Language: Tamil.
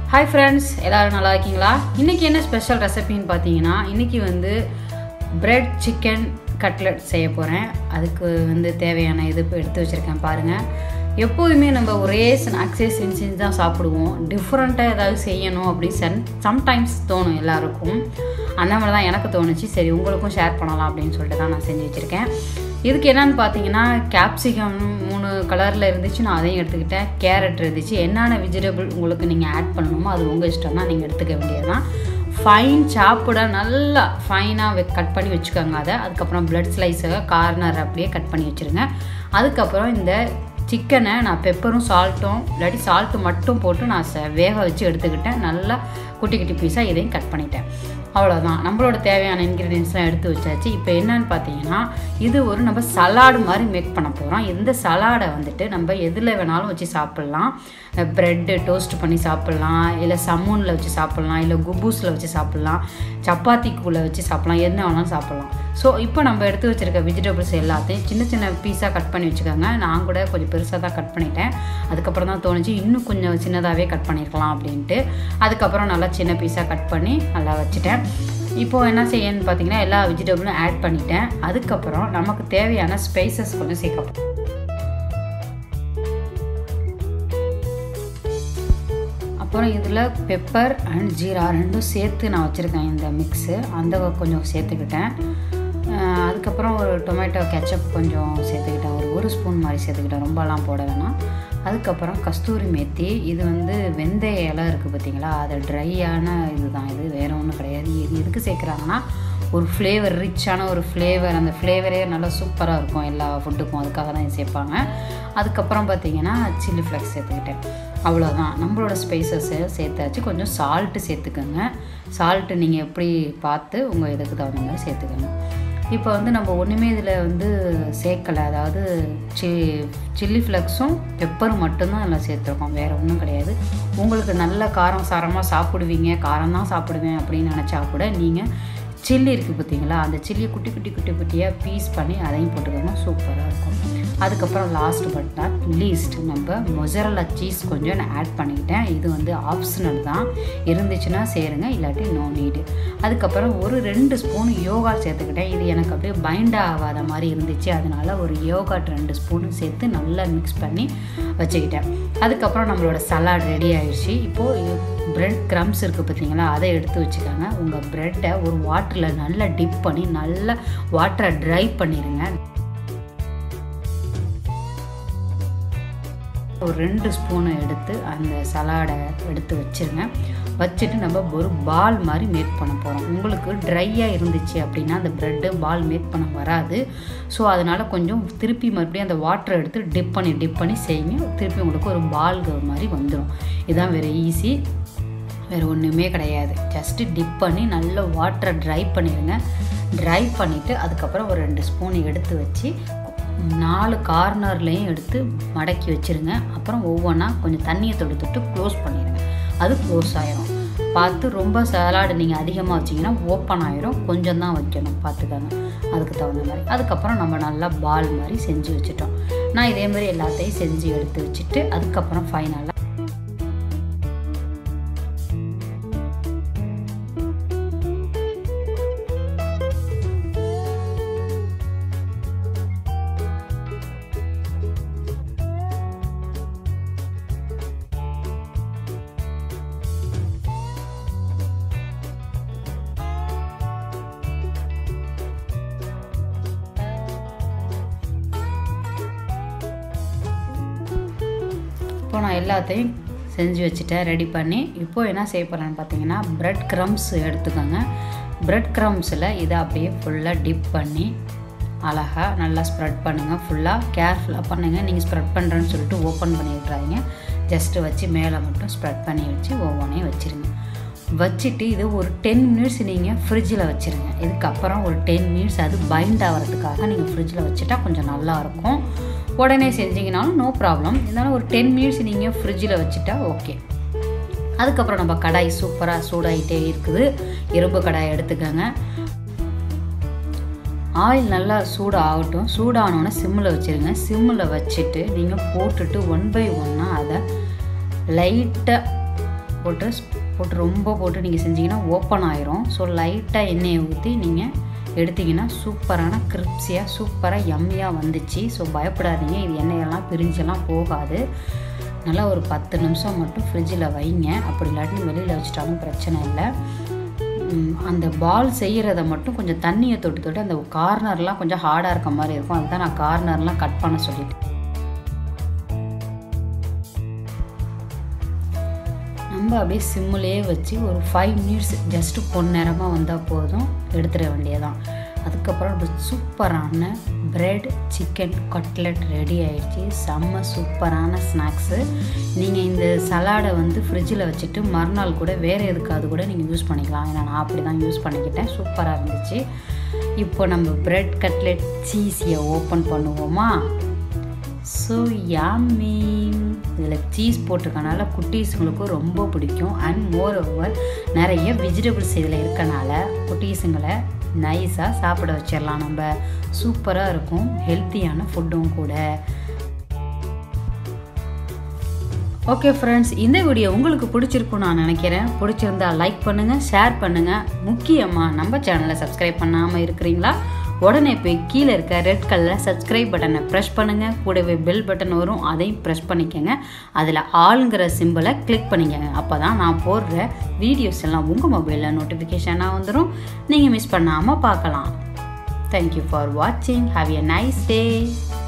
ஹாய் ஃப்ரெண்ட்ஸ் எல்லோரும் நல்லா இருக்கீங்களா இன்றைக்கி என்ன ஸ்பெஷல் ரெசிபின்னு பார்த்தீங்கன்னா இன்றைக்கி வந்து பிரெட் சிக்கன் கட்லெட் செய்ய போகிறேன் அதுக்கு வந்து தேவையான இது இப்போ எடுத்து வச்சுருக்கேன் பாருங்கள் எப்போதுமே நம்ம ஒரே ஸ்நாக்ஸே செஞ்சு செஞ்சு தான் சாப்பிடுவோம் டிஃப்ரெண்ட்டாக ஏதாவது செய்யணும் அப்படி சன் சம்டைம்ஸ் தோணும் எல்லாருக்கும் அந்த மாதிரி தான் எனக்கு தோணுச்சு சரி உங்களுக்கும் ஷேர் பண்ணலாம் அப்படின்னு சொல்லிட்டு தான் நான் செஞ்சு வச்சுருக்கேன் இதுக்கு என்னன்னு பார்த்தீங்கன்னா கேப்சிகம் மூணு கலரில் இருந்துச்சு நான் அதையும் எடுத்துக்கிட்டேன் கேரட் இருந்துச்சு என்னென்ன வெஜிடபிள் உங்களுக்கு நீங்கள் ஆட் பண்ணணுமோ அது உங்கள் இஷ்டம் தான் நீங்கள் எடுத்துக்க வேண்டியதுதான் ஃபைன் சாப்பிட நல்லா ஃபைனாக கட் பண்ணி வச்சுக்கோங்க அதை அதுக்கப்புறம் பிளட் ஸ்லைஸை கார்னர் அப்படியே கட் பண்ணி வச்சுருங்க அதுக்கப்புறம் இந்த சிக்கனை நான் பெப்பரும் சால்ட்டும் இல்லாட்டி சால்ட்டு மட்டும் போட்டு நான் ச வேக வச்சு எடுத்துக்கிட்டேன் நல்லா குட்டி குட்டி பீஸாக இதையும் கட் பண்ணிட்டேன் அவ்வளோதான் நம்மளோட தேவையான இன்க்ரீடியன்ஸ்லாம் எடுத்து வச்சாச்சு இப்போ என்னன்னு பார்த்தீங்கன்னா இது ஒரு நம்ம சலாடு மாதிரி மேக் பண்ண போகிறோம் இந்த சலாடை வந்துட்டு நம்ம எதில் வேணாலும் வச்சு சாப்பிட்லாம் ப்ரெட்டு டோஸ்ட் பண்ணி சாப்பிட்லாம் இல்லை சம்மூனில் வச்சு சாப்பிட்லாம் இல்லை குபூஸில் வச்சு சாப்பிட்லாம் சப்பாத்திக்குள்ளே வச்சு சாப்பிட்லாம் என்ன வேணாலும் சாப்பிட்லாம் ஸோ இப்போ நம்ம எடுத்து வச்சுருக்க வெஜிடபிள்ஸ் எல்லாத்தையும் சின்ன சின்ன பீஸாக கட் பண்ணி வச்சுக்கோங்க நான் கூட கொஞ்சம் பெருசாக தான் கட் பண்ணிட்டேன் அதுக்கப்புறம் தான் தோணுச்சு இன்னும் கொஞ்சம் சின்னதாகவே கட் பண்ணியிருக்கலாம் அப்படின்ட்டு அதுக்கப்புறம் நல்லா சின்ன பீஸாக கட் பண்ணி நல்லா வச்சுட்டேன் இப்போது என்ன செய்யணும்னு பார்த்தீங்கன்னா எல்லா வெஜிடபிளும் ஆட் பண்ணிட்டேன் அதுக்கப்புறம் நமக்கு தேவையான ஸ்பைசஸ் கொஞ்சம் சேர்க்கப்படும் அப்புறம் இதில் பெப்பர் அண்ட் ஜீரா ரெண்டும் சேர்த்து நான் வச்சுருக்கேன் இந்த மிக்ஸு அந்த கொஞ்சம் சேர்த்துக்கிட்டேன் அதுக்கப்புறம் ஒரு டொமேட்டோ கெச்சப் கொஞ்சம் சேர்த்துக்கிட்டேன் ஒரு ஒரு ஸ்பூன் மாதிரி சேர்த்துக்கிட்டேன் ரொம்பலாம் போட வேணாம் அதுக்கப்புறம் கஸ்தூரி மேத்தி இது வந்து வெந்தய இலை இருக்குது பார்த்தீங்களா அது ட்ரையான இது தான் இது வேறு ஒன்றும் கிடையாது இது எதுக்கு சேர்க்குறாங்கன்னா ஒரு ஃப்ளேவர் ரிச்சான ஒரு ஃப்ளேவர் அந்த ஃப்ளேவரே நல்லா சூப்பராக இருக்கும் எல்லா ஃபுட்டுக்கும் அதுக்காக தான் சேர்ப்பாங்க அதுக்கப்புறம் பார்த்தீங்கன்னா சில்லி ஃப்ளெக்ஸ் சேர்த்துக்கிட்டேன் அவ்வளோதான் நம்மளோட ஸ்பைசஸை சேர்த்தாச்சு கொஞ்சம் சால்ட்டு சேர்த்துக்கோங்க சால்ட்டு நீங்கள் எப்படி பார்த்து உங்கள் இதுக்கு தகுந்த மாதிரி சேர்த்துக்கோங்க இப்போ வந்து நம்ம ஒன்றுமே இதில் வந்து சேர்க்கலை அதாவது சி சில்லி ஃப்ளெக்ஸும் பெப்பரும் மட்டும்தான் அதில் சேர்த்துருக்கோம் வேறு ஒன்றும் கிடையாது உங்களுக்கு நல்ல காரம் சாரமாக சாப்பிடுவீங்க காரம் தான் சாப்பிடுவேன் அப்படின்னு நினச்சா கூட நீங்கள் சில்லி இருக்குது பார்த்தீங்களா அந்த சில்லியை குட்டி குட்டி குட்டி குட்டியாக பீஸ் பண்ணி அதையும் போட்டுக்கோங்க சூப்பராக இருக்கும் அதுக்கப்புறம் லாஸ்ட் பட் நாட் லீஸ்ட் நம்ம மொசரலா சீஸ் கொஞ்சம் நான் ஆட் பண்ணிக்கிட்டேன் இது வந்து ஆப்ஷனல் தான் இருந்துச்சுன்னா சேருங்க இல்லாட்டி நோ நீடு அதுக்கப்புறம் ஒரு ரெண்டு ஸ்பூன் யோகா சேர்த்துக்கிட்டேன் இது எனக்கு அப்படியே பைண்ட் ஆகாத மாதிரி இருந்துச்சு அதனால் ஒரு யோகாட் ரெண்டு ஸ்பூன் சேர்த்து நல்லா மிக்ஸ் பண்ணி வச்சுக்கிட்டேன் அதுக்கப்புறம் நம்மளோட சலாட் ரெடி ஆயிடுச்சு இப்போது ப்ரெட் க்ரம்ஸ் இருக்குது பார்த்தீங்களா அதை எடுத்து வச்சுக்கோங்க உங்கள் ப்ரெட்டை ஒரு வாட்டரில் நல்லா டிப் பண்ணி நல்லா வாட்டரை ட்ரை பண்ணிடுங்க ஒரு ரெண்டு ஸ்பூனை எடுத்து அந்த சலாடை எடுத்து வச்சுருங்க வச்சுட்டு நம்ம ஒரு பால் மாதிரி மேக் பண்ண போகிறோம் உங்களுக்கு ட்ரையாக இருந்துச்சு அப்படின்னா அந்த ப்ரெட்டு பால் மேக் பண்ண வராது ஸோ அதனால் கொஞ்சம் திருப்பி மறுபடியும் அந்த வாட்டரை எடுத்து டிப் பண்ணி டிப் பண்ணி செய்யுங்க திருப்பி உங்களுக்கு ஒரு பால் மாதிரி வந்துடும் இதுதான் வெரி ஈஸி வேறு ஒன்றுமே கிடையாது ஜஸ்ட்டு டிப் பண்ணி நல்ல வாட்டரை ட்ரை பண்ணிடுங்க ட்ரை பண்ணிவிட்டு அதுக்கப்புறம் ஒரு ரெண்டு ஸ்பூன் எடுத்து வச்சு நாலு கார்னர்லேயும் எடுத்து மடக்கி வச்சுருங்க அப்புறம் ஒவ்வொன்றா கொஞ்சம் தண்ணியை தொட்டு தொட்டு க்ளோஸ் பண்ணிடுங்க அது க்ளோஸ் ஆயிரும் பார்த்து ரொம்ப சலாடு நீங்கள் அதிகமாக வச்சிங்கன்னா ஓப்பன் ஆயிரும் கொஞ்சம் தான் வைக்கணும் பார்த்துக்கோங்க அதுக்கு தகுந்த மாதிரி அதுக்கப்புறம் நம்ம நல்லா பால் மாதிரி செஞ்சு வச்சுட்டோம் நான் இதே மாதிரி எல்லாத்தையும் செஞ்சு எடுத்து வச்சுட்டு அதுக்கப்புறம் ஃபைனலாக இப்போ நான் எல்லாத்தையும் செஞ்சு வச்சுட்டேன் ரெடி பண்ணி இப்போ என்ன செய்ய போகிறேன்னு பார்த்தீங்கன்னா ப்ரெட் க்ரம்ஸ் எடுத்துக்கோங்க ப்ரெட் க்ரம்ஸில் இதை அப்படியே ஃபுல்லாக டிப் பண்ணி அழகாக நல்லா ஸ்ப்ரெட் பண்ணுங்கள் ஃபுல்லாக கேர்ஃபுல்லாக பண்ணுங்கள் நீங்கள் ஸ்ப்ரெட் பண்ணுறேன்னு சொல்லிட்டு ஓப்பன் பண்ணி விட்றாதீங்க ஜஸ்ட்டு வச்சு மேலே மட்டும் ஸ்ப்ரெட் பண்ணி வச்சு ஒவ்வொன்றையும் வச்சுருங்க வச்சுட்டு இது ஒரு டென் மினிட்ஸ் நீங்கள் ஃப்ரிட்ஜில் வச்சுருங்க இதுக்கப்புறம் ஒரு டென் மினிட்ஸ் அது பைண்ட் ஆகிறதுக்காக நீங்கள் ஃப்ரிட்ஜில் வச்சுட்டா கொஞ்சம் நல்லாயிருக்கும் உடனே செஞ்சீங்கனாலும் நோ ப்ராப்ளம் இருந்தாலும் ஒரு டென் மினிட்ஸ் நீங்கள் ஃப்ரிட்ஜில் வச்சுட்டா ஓகே அதுக்கப்புறம் நம்ம கடாய் சூப்பராக சூடாகிட்டே இருக்குது இரும்பு கடாய் எடுத்துக்கோங்க ஆயில் நல்லா சூடாகட்டும் சூடானோன்னே சிம்மில் வச்சுருங்க சிம்மில் வச்சுட்டு நீங்கள் போட்டுட்டு ஒன் பை ஒன்னாக அதை லைட்டாக போட்டு போட்டு ரொம்ப போட்டு நீங்கள் செஞ்சீங்கன்னா ஓப்பன் ஆயிரும் ஸோ லைட்டாக எண்ணெயை ஊற்றி நீங்கள் எடுத்திங்கன்னா சூப்பரான கிரிப்ஸியாக சூப்பராக எம்மியாக வந்துச்சு ஸோ பயப்படாதீங்க இது எண்ணெயெல்லாம் பிரிஞ்செல்லாம் போகாது நல்லா ஒரு பத்து நிமிஷம் மட்டும் ஃப்ரிட்ஜில் வைங்க அப்படி இல்லாட்டி வெளியில் வச்சிட்டாலும் பிரச்சனை இல்லை ம், அந்த பால் செய்கிறத மட்டும் கொஞ்சம் தண்ணியை தொட்டு தொட்டு அந்த கார்னர்லாம் கொஞ்சம் ஹார்டாக இருக்க மாதிரி இருக்கும் அதுதான் நான் கார்னர்லாம் கட் பண்ண சொல்லிட்டேன் நம்ம அப்படியே சிம்முலேயே வச்சு ஒரு ஃபைவ் மினிட்ஸ் ஜஸ்ட்டு பொன்னிறமாக வந்தால் போதும் எடுத்துட வேண்டியதான் அதுக்கப்புறம் நம்ம சூப்பரான பிரெட் சிக்கன் கட்லெட் ரெடி ஆயிடுச்சு செம்ம சூப்பரான ஸ்நாக்ஸு நீங்கள் இந்த சலாடை வந்து ஃப்ரிட்ஜில் வச்சுட்டு மறுநாள் கூட வேறு எதுக்காவது கூட நீங்கள் யூஸ் பண்ணிக்கலாம் ஏன்னா நான் அப்படி தான் யூஸ் பண்ணிக்கிட்டேன் சூப்பராக இருந்துச்சு இப்போ நம்ம பிரெட் கட்லெட் சீஸியை ஓப்பன் பண்ணுவோமா ஸோ யாமி இதில் சீஸ் போட்டிருக்கனால குட்டீஸுங்களுக்கும் ரொம்ப பிடிக்கும் அண்ட் மோர் ஓவர் நிறைய வெஜிடபிள்ஸ் இதில் இருக்கனால குட்டீஸுங்களை நைஸாக சாப்பிட வச்சிடலாம் நம்ம சூப்பராக இருக்கும் ஹெல்த்தியான ஃபுட்டும் கூட ஓகே ஃப்ரெண்ட்ஸ் இந்த வீடியோ உங்களுக்கு பிடிச்சிருக்கும் நான் நினைக்கிறேன் பிடிச்சிருந்தா லைக் பண்ணுங்கள் ஷேர் பண்ணுங்கள் முக்கியமாக நம்ம சேனலை சப்ஸ்கிரைப் பண்ணாமல் இருக்கிறீங்களா உடனே போய் கீழே இருக்க ரெட் கலரில் சப்ஸ்கிரைப் பட்டனை ப்ரெஸ் பண்ணுங்கள் கூடவே பெல் பட்டன் வரும் அதையும் ப்ரெஸ் பண்ணிக்கோங்க அதில் ஆளுங்கிற சிம்பிளை கிளிக் பண்ணிக்கோங்க அப்போ தான் நான் போடுற வீடியோஸ் எல்லாம் உங்கள் மொபைலில் நோட்டிஃபிகேஷனாக வந்துடும் நீங்கள் மிஸ் பண்ணாமல் பார்க்கலாம் தேங்க்யூ ஃபார் வாட்சிங் ஹாவ் எ நைஸ் டே